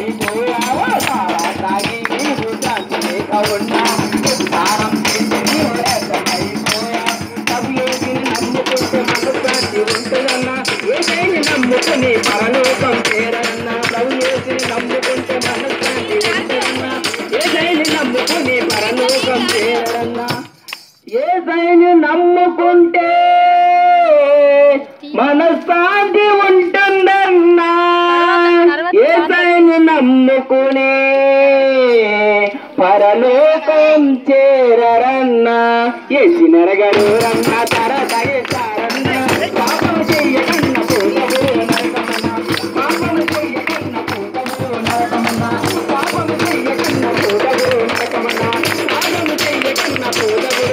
అయిపోయావా తారా తాగి నీవు శాంతి లేక ఉన్నా సారం చేసి నీవు లేకమైపోయా తగు ఏది నమ్ముకుంటే మనశ్శాంతి ఉంటుందన్నా ఏదైనా నమ్ముకుని పరలోకం చేరన్నా తగు ఏది నమ్ముకుంటే మనశ్శాంతి ఉంటుందన్నా ఏదైనా నమ్ముకుని పరలోకం చేరన్నా ఏదైనా నమ్ముకుంటే మనశ్శాంతి ఉంటుందన్నా ఏదైనా నమ్ముకునే పరలోకం చేరరన్నా ఎసినరగరు రన్న తర దయచారన్న పాపం చెయ్యకన్న పూతవు నరకమన్న పాపం చెయ్యకన్న పూతవు నరకమన్న పాపం చెయ్యకన్న పూతవు నరకమన్న పాపం చెయ్యకన్న పూతవు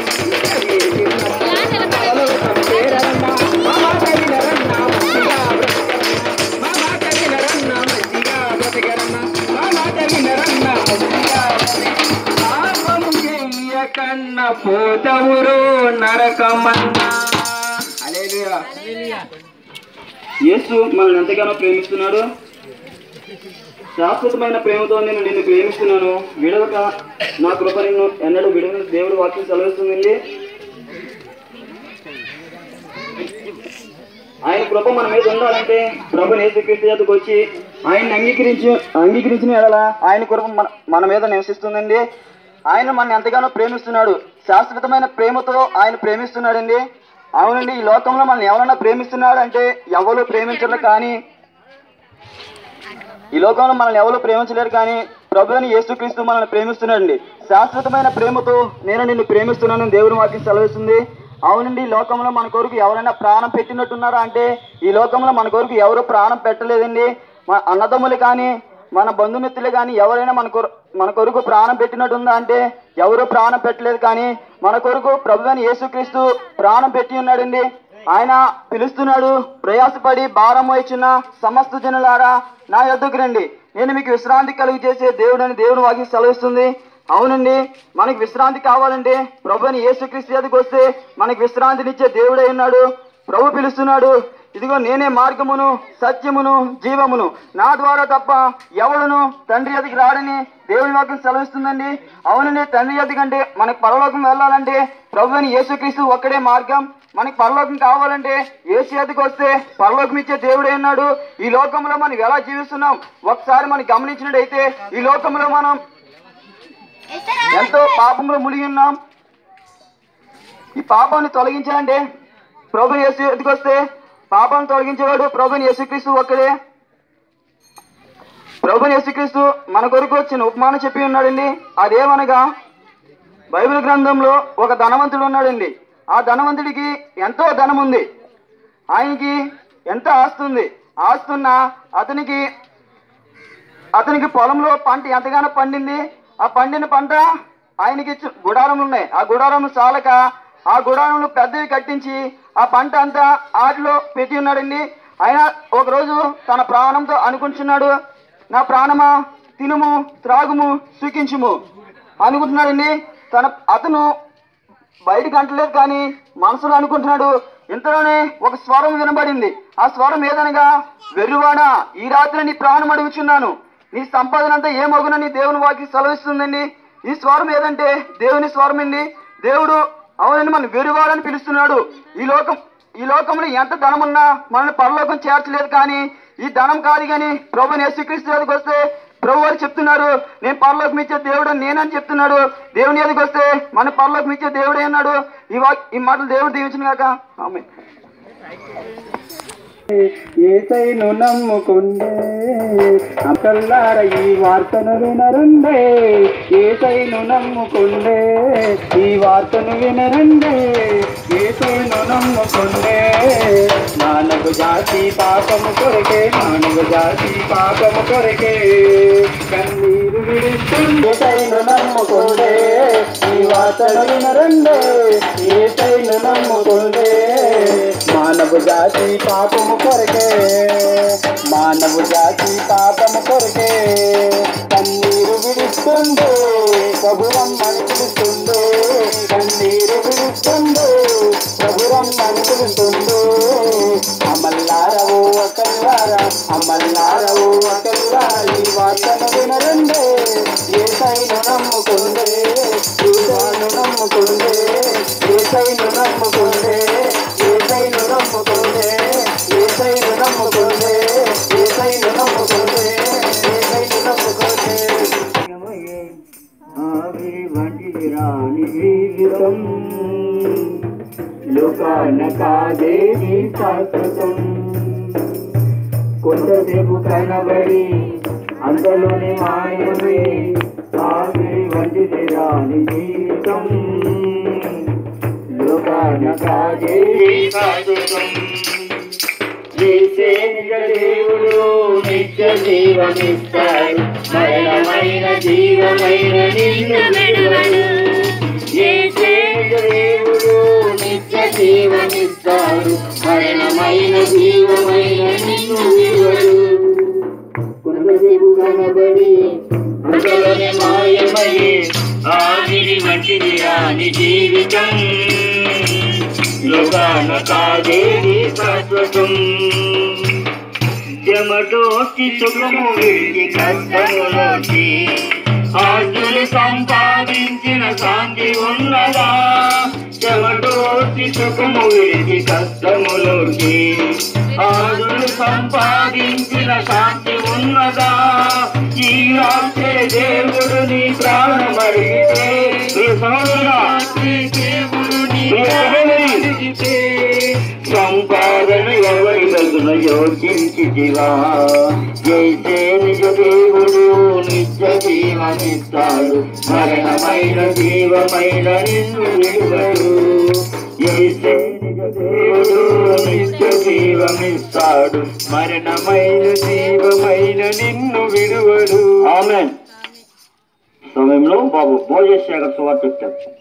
పరలోకం చేరరన్నా మామా తగినరన్నా మంచిగా బ్రతకరన్నా మామా తగినరన్నా మంచిగా బ్రతకరన్నా మామా తగినరన్నా మంచిగా పాపము చెయ్యకన్న పోతవురు నరకమన్నా హల్లెలూయా యేసు మనల్ని ఎంతగానో ప్రేమిస్తున్నాడు శాశ్వతమైన ప్రేమతో నేను నిన్ను ప్రేమిస్తున్నాను విడవక నా కృప నిన్ను ఎన్నడూ విడవని దేవుడు వాక్యం సెలవిస్తుందండి ఆయన కృప మన మీద ఉండాలంటే ప్రభు నేసుక్రీస్తు చేతకు వచ్చి ఆయన్ని అంగీకరించి అంగీకరించిన ఎడల ఆయన కృప మన మన మీద నివసిస్తుందండి ఆయన మన ఎంతగానో ప్రేమిస్తున్నాడు శాశ్వతమైన ప్రేమతో ఆయన ప్రేమిస్తున్నాడండి అవునండి ఈ లోకంలో మనం ఎవరైనా ప్రేమిస్తున్నాడు అంటే ఎవరు ప్రేమించరు కానీ ఈ లోకంలో మనల్ని ఎవరు ప్రేమించలేరు కానీ ప్రభు అని యేసుక్రీస్తు మనల్ని ప్రేమిస్తున్నాడండి శాశ్వతమైన ప్రేమతో నేను నిన్ను ప్రేమిస్తున్నానని దేవుని వాక్యం సెలవిస్తుంది అవునండి ఈ లోకంలో మన కొరకు ఎవరైనా ప్రాణం పెట్టినట్టున్నారా అంటే ఈ లోకంలో మన కొరకు ఎవరు ప్రాణం పెట్టలేదండి మన అన్నదమ్ములు కానీ మన బంధుమిత్రులు కానీ ఎవరైనా మన కొర మన కొరకు ప్రాణం పెట్టినట్టుందా అంటే ఎవరు ప్రాణం పెట్టలేదు కానీ మన కొరకు ప్రభు అని యేసుక్రీస్తు ప్రాణం పెట్టి ఉన్నాడండి ఆయన పిలుస్తున్నాడు ప్రయాసపడి భారం వచ్చిన సమస్త జనులారా నా యొద్దకు రండి నేను మీకు విశ్రాంతి కలుగు చేసే దేవుడు అని దేవుని వాక్యం సెలవిస్తుంది అవునండి మనకి విశ్రాంతి కావాలంటే ప్రభు అని యేసుక్రీస్తు ఎదుగు వస్తే మనకి విశ్రాంతినిచ్చే దేవుడై ఉన్నాడు ప్రభు పిలుస్తున్నాడు ఇదిగో నేనే మార్గమును సత్యమును జీవమును నా ద్వారా తప్ప ఎవడును తండ్రి ఎదికి రాడని దేవుని వాక్యం సెలవిస్తుందండి అవునండి తండ్రి ఎదికంటే మనకి పరలోకం వెళ్ళాలంటే ప్రభు అని యేసుక్రీస్తు ఒక్కడే మార్గం మనకి పరలోకం కావాలంటే ఏసు ఎదుకు వస్తే పరలోకం ఇచ్చే దేవుడే ఉన్నాడు ఈ లోకంలో మనం ఎలా జీవిస్తున్నాం ఒకసారి మనం గమనించినట్టయితే ఈ లోకంలో మనం ఎంతో పాపంలో మునిగి ఉన్నాం ఈ పాపాన్ని తొలగించాలంటే ప్రభు యేసు ఎదుకు వస్తే పాపం తొలగించేవాడు ప్రభుని యేసుక్రీస్తు ఒక్కడే ప్రభుని యేసుక్రీస్తు మన కొరకు వచ్చిన ఉపమానం చెప్పి ఉన్నాడండి అదేమనగా బైబిల్ గ్రంథంలో ఒక ధనవంతుడు ఉన్నాడండి ఆ ధనవంతుడికి ఎంతో ధనం ఉంది ఆయనకి ఎంత ఆస్తి ఉంది ఆస్తి ఉన్నా అతనికి అతనికి పొలంలో పంట ఎంతగానో పండింది ఆ పండిన పంట ఆయనకి ఇచ్చి- గుడారములు ఉన్నాయి ఆ గుడారం చాలక ఆ గుడారంలో పెద్దవి కట్టించి ఆ పంట అంతా ఆటిలో పెట్టి ఉన్నాడండి ఆయన ఒకరోజు తన ప్రాణంతో అనుకుంటున్నాడు నా ప్రాణమా తినుము త్రాగుము సుఖించుము అనుకుంటున్నాడండి తన అతను బయటకు అంటలేదు కానీ మనసులో అనుకుంటున్నాడు ఇంతలోనే ఒక స్వరం వినబడింది ఆ స్వరం ఏదనగా వెర్రువాడా ఈ రాత్రి నీ ప్రాణం అడుగుచున్నాను నీ సంపాదన అంతా ఏమగునని దేవుని వాకి సెలవిస్తుందండి ఈ స్వరం ఏదంటే దేవుని స్వరం అండి దేవుడు అవునని మన వెరువాడని పిలుస్తున్నాడు ఈ లోకం ఈ లోకంలో ఎంత ధనం ఉన్నా మనల్ని పరలోకం చేర్చలేదు కానీ ఈ ధనం కాదు కానీ ప్రభు యేసుక్రీస్తు ఎదుగు వస్తే ప్రభు వారు చెప్తున్నారు నేను పరలోకం ఇచ్చే దేవుడు అని నేనని చెప్తున్నాడు దేవుని ఎదుగు వస్తే మన పరలోకం ఇచ్చే దేవుడే అన్నాడు ఈ వాక్ ఈ మాటలు దేవుడు దీవించిన కాక ఆమె ఏసైను నమ్ముకుండే అక్కల్లార ఈ వార్తను వినరండే ఏసైను నమ్ముకుండే ఈ వార్తను వినరండే ఏసైను నమ్ముకుండే మానవ జాతి పాపము కొరకే మానవ జాతి పాపము కొరకే కన్నీరు విడుస్తుంది ఏసైను నమ్ముకుండే ఈ వార్తను వినరండే ఏసైను నమ్ముకుండే మానవ జాతి పాపము కొరకే మానవ జాతి పాపము కొరకే కన్నీరు విడుస్తుంది ప్రభురమ్మని పిలుస్తుంది కన్నీరు విడుస్తుంది ప్రభురమ్మని పిలుస్తుంది అమల్లారవు ఒకల్లారా అమల్లారవు ఒకల్లారా ఈ వార్తను వినరండే ఏసైను నమ్ముకుండే ఏసైను నమ్ముకుండే ఏసైను నమ్ముకుండే ఏసైను నమ్ముకుండే ఏసైను నమ్ముకుండే ఏసైను నమ్ముకుండే ఏసైను నమ్ముకుండే ఆవిరి వంటిది రాని జీవితం లోకాన కాదేది శాశ్వతం కొంతసేపు కనబడి అంతలోనే మాయమే ఆవిరి వంటిది రాని జీవితం లోకాన కాదేది శాశ్వతం చేసే నిజ దేవుడు నిత్య జీవమిస్తాడు మరణమైన జీవమైన నిన్ను విడువడు చేసే నిజ దేవుడు నిత్య జీవమిస్తాడు మరణమైన జీవమైన నిన్ను విడువడు కొంతసేపు కనబడి అంతలోనే మాయమయ్యే ఆవిరి వంటిది రాని జీవితం లోకాన కాదేది శాశ్వతం చెమటోచి సుఖము వీడి కష్టములోచి ఆస్తులు సంపాదించిన శాంతి ఉన్నదా చెమటోచి సుఖము వీడి కష్టములోచి ఆస్తులు సంపాదించిన శాంతి ఉన్నదా ఈ రాత్రి దేవుడు నీ ప్రాణమడిగితే ఈ సంవత్సరం దేవుడు నీ ప్రాణమడిగితే సంపాదన ఎవరి తగున యోచించితివా చేసే నిజ దేవుడు నిత్య జీవమిస్తాడు మరణమైన జీవమైన నిన్ను విడువడు చేసే నిజ దేవుడు నిత్య జీవమిస్తాడు మరణమైన జీవమైన నిన్ను విడువడు ఆమె సమయంలో బాబు భోజేశ్వర సువార్త చెప్తాడు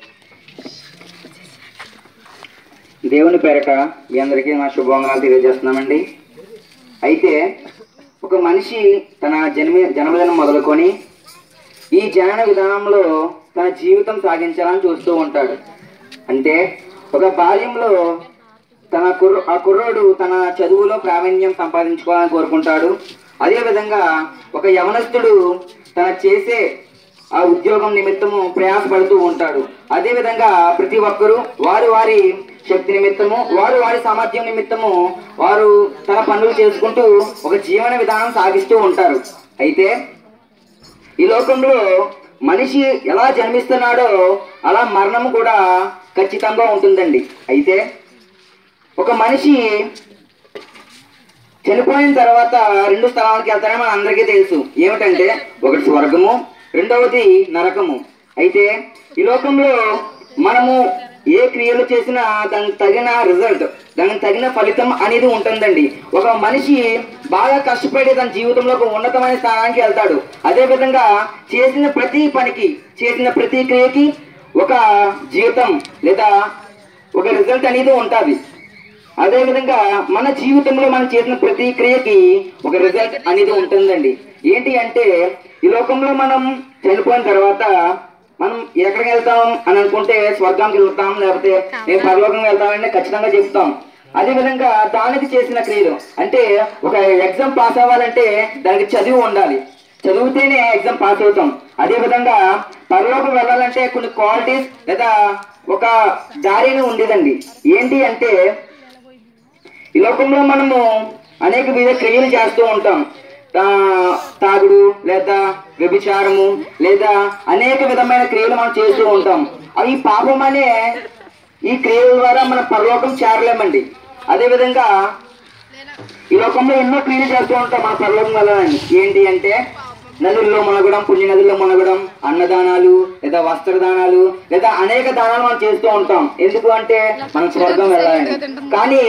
దేవుని పేరట మీ అందరికీ నా శుభవంగాలు తెలియజేస్తున్నామండి అయితే ఒక మనిషి తన జన్మ జన్మదినం మొదలుకొని ఈ జనన విధానంలో తన జీవితం సాగించాలని చూస్తూ ఉంటాడు అంటే ఒక బాల్యంలో తన కుర్ర ఆ కుర్రోడు తన చదువులో ప్రావీణ్యం సంపాదించుకోవాలని కోరుకుంటాడు అదేవిధంగా ఒక యవనస్తుడు తన చేసే ఆ ఉద్యోగం నిమిత్తము ప్రయాసపడుతూ ఉంటాడు అదేవిధంగా ప్రతి ఒక్కరూ వారి వారి శక్తి నిమిత్తము వారు వారి సామర్థ్యం నిమిత్తము వారు తన పనులు చేసుకుంటూ ఒక జీవన విధానం సాగిస్తూ ఉంటారు అయితే ఈ లోకంలో మనిషి ఎలా జన్మిస్తున్నాడో అలా మరణం కూడా ఖచ్చితంగా ఉంటుందండి అయితే ఒక మనిషి చనిపోయిన తర్వాత రెండు స్థలాలకు వెళ్తారని మన అందరికీ తెలుసు ఏమిటంటే ఒకటి స్వర్గము రెండవది నరకము అయితే ఈ లోకంలో మనము ఏ క్రియలు చేసినా దానికి తగిన రిజల్ట్ దానికి తగిన ఫలితం అనేది ఉంటుందండి ఒక మనిషి బాగా కష్టపడి తన జీవితంలో ఒక ఉన్నతమైన స్థానానికి వెళ్తాడు అదే విధంగా చేసిన ప్రతి పనికి చేసిన ప్రతి క్రియకి ఒక జీవితం లేదా ఒక రిజల్ట్ అనేది ఉంటుంది అదేవిధంగా మన జీవితంలో మనం చేసిన ప్రతి క్రియకి ఒక రిజల్ట్ అనేది ఉంటుందండి ఏంటి అంటే ఈ లోకంలో మనం చనిపోయిన తర్వాత మనం ఎక్కడికి వెళ్తాం అని అనుకుంటే స్వర్గానికి వెళ్తాం లేకపోతే నేను పరలోకం వెళ్తామని ఖచ్చితంగా చెప్తాం అదే విధంగా దానికి చేసిన క్రియలు అంటే ఒక ఎగ్జామ్ పాస్ అవ్వాలంటే దానికి చదివి ఉండాలి చదివితేనే ఎగ్జామ్ పాస్ అవుతాం అదే విధంగా పరలోకం వెళ్ళాలంటే కొన్ని క్వాలిటీస్ లేదా ఒక దారిని ఉండేదండి ఏంటి అంటే ఈ లోకంలో మనము అనేక వివిధ క్రియలు చేస్తూ ఉంటాం తా- తాగుడు లేదా వ్యభిచారము లేదా అనేక విధమైన క్రియలు మనం చేస్తూ ఉంటాం అవి పాపం అనే ఈ క్రియల ద్వారా మన పరలోకం చేరలేమండి అదేవిధంగా ఈ లోకంలో ఎన్నో క్రియలు చేస్తూ ఉంటాం మన పరలోకం వెళ్ళాలని ఏంటి అంటే నదుల్లో మునగడం పుణ్య నదుల్లో మునగడం అన్నదానాలు లేదా వస్త్రదానాలు లేదా అనేక దానాలు మనం చేస్తూ ఉంటాం ఎందుకు అంటే మనం స్వర్గం వెళ్ళాలని కానీ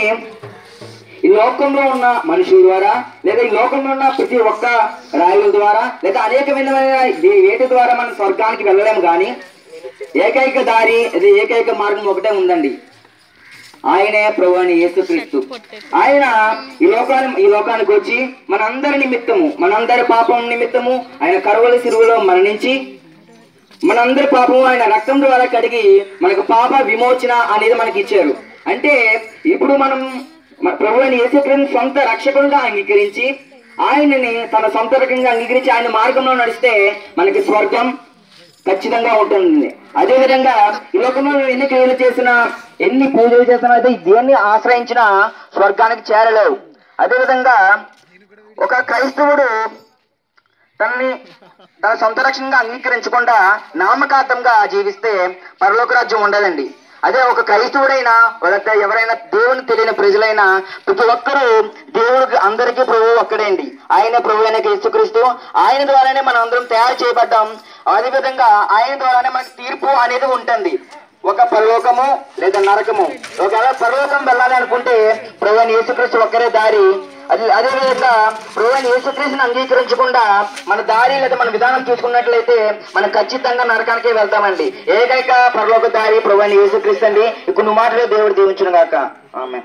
ఈ లోకంలో ఉన్న మనుషుల ద్వారా లేదా ఈ లోకంలో ఉన్న ప్రతి ఒక్క రాయుల ద్వారా లేదా అనేక విధమైన దే- వేటి ద్వారా మనం స్వర్గానికి వెళ్ళలేము కానీ ఏకైక దారి అది ఏకైక మార్గం ఒకటే ఉందండి ఆయనే ప్రభు అని యేసుక్రీస్తు ఆయన ఈ లోకాన్ని ఈ లోకానికి వచ్చి మనందరి నిమిత్తము మనందరి పాపం నిమిత్తము ఆయన కరువల సిరువులో మరణించి మనందరి పాపము ఆయన రక్తం ద్వారా కడిగి మనకు పాప విమోచన అనేది మనకి ఇచ్చారు అంటే ఇప్పుడు మనం మన ప్రభు అయిన యేసుక్రీస్తుని సొంత రక్షకుడుగా అంగీకరించి ఆయనని తన సొంత రకంగా అంగీకరించి ఆయన మార్గంలో నడిస్తే మనకి స్వర్గం ఖచ్చితంగా ఉంటుంది అదే విధంగా ఈ లోకంలో నువ్వు ఎన్ని క్రియలు చేసినా ఎన్ని పూజలు చేసినా అయితే దేన్ని ఆశ్రయించినా స్వర్గానికి చేరలేవు అదే విధంగా ఒక క్రైస్తవుడు తనని తన సొంత రక్షణగా అంగీకరించకుండా నామకార్థంగా జీవిస్తే పరలోక రాజ్యం ఉండదండి అదే ఒక క్రైస్తవుడైనా లేకపోతే ఎవరైనా దేవుని తెలియని ప్రజలైనా ప్రతి ఒక్కరూ దేవుడికి అందరికీ ప్రభువు ఒక్కడేండి ఆయన ప్రభు అయిన యేసుక్రీస్తు ఆయన ద్వారానే మనం అందరం తయారు చేయబడ్డాం అదే విధంగా ఆయన ద్వారానే మనకి తీర్పు అనేది ఉంటుంది ఒక పరలోకము లేదా నరకము ఒకవేళ పరలోకం వెళ్ళాలి అనుకుంటే ప్రభు అయిన యేసుక్రీస్తు ఒక్కరే దారి అది అదే విధంగా ప్రభు అయిన యేసుక్రీస్తుని అంగీకరించకుండా మన దారి లేదా మన విధానం చూసుకున్నట్లయితే మనం ఖచ్చితంగా నరకానికే వెళ్తామండి ఏకైక పరలోక దారి ప్రభు అయిన యేసుక్రీస్తు అండి కొన్ని మాటలు దేవుడు దీవించును గాక ఆమె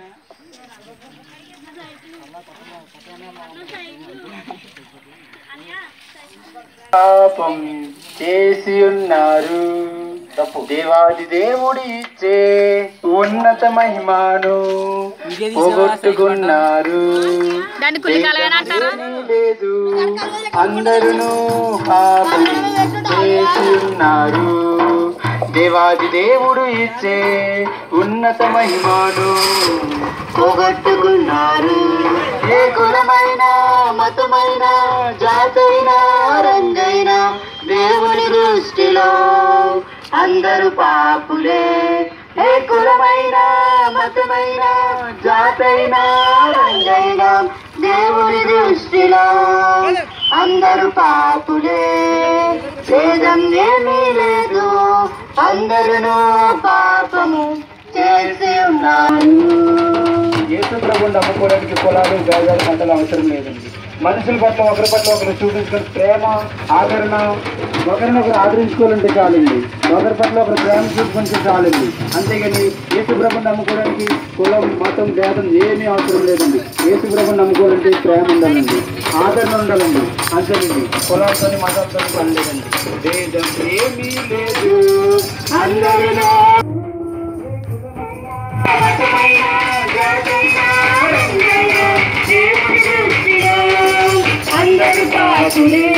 పాపం చేసి ఉన్నారు దేవాది దేవుడి ఇచ్చే ఉన్నత మహిమాను పోగొట్టుకున్నారు దాన్ని కులికాలుగానే అంటారా ఏమీ లేదు అందరూ పాపం చేసి ఉన్నారు దేవాది దేవుడు ఇచ్చే ఉన్నత మహిమాను పోగొట్టుకున్నారు ఏ కులమైన మతమైన జాతైన రంగైన దేవుని దృష్టిలో అందరూ పాపులే ఏ కులమైన మతమైన జాతైన రంగైన దేవుని దృష్టిలో అందరూ పాపులే భేదం ఏమీ లేదు అందరూ పాపము చేసి ఉన్నారు యేసు ప్రభుని నమ్ముకోవడానికి పొలాలు గాజాలు పంటలు అవసరం లేదండి మనుషుల పట్ల ఒకరి పట్ల ఒకరు చూపించుకుని ప్రేమ ఆదరణ ఒకరినొకరు ఆదరించుకోవాలంటే చాలండి ఒకరి పట్ల ఒకరు ప్రేమ చూసుకుంటే చాలండి అంతేగాని యేసు ప్రభుని నమ్ముకోవడానికి కులం మతం భేదం ఏమీ అవసరం లేదండి యేసు ప్రభుని నమ్ముకోవాలంటే ప్రేమ ఉండాలండి ఆదరణ ఉండాలండి అంతేనండి కులంతో మతంతో పని లేదండి భేదం ఏమీ లేదు అందరిలో అందరూ పాపులే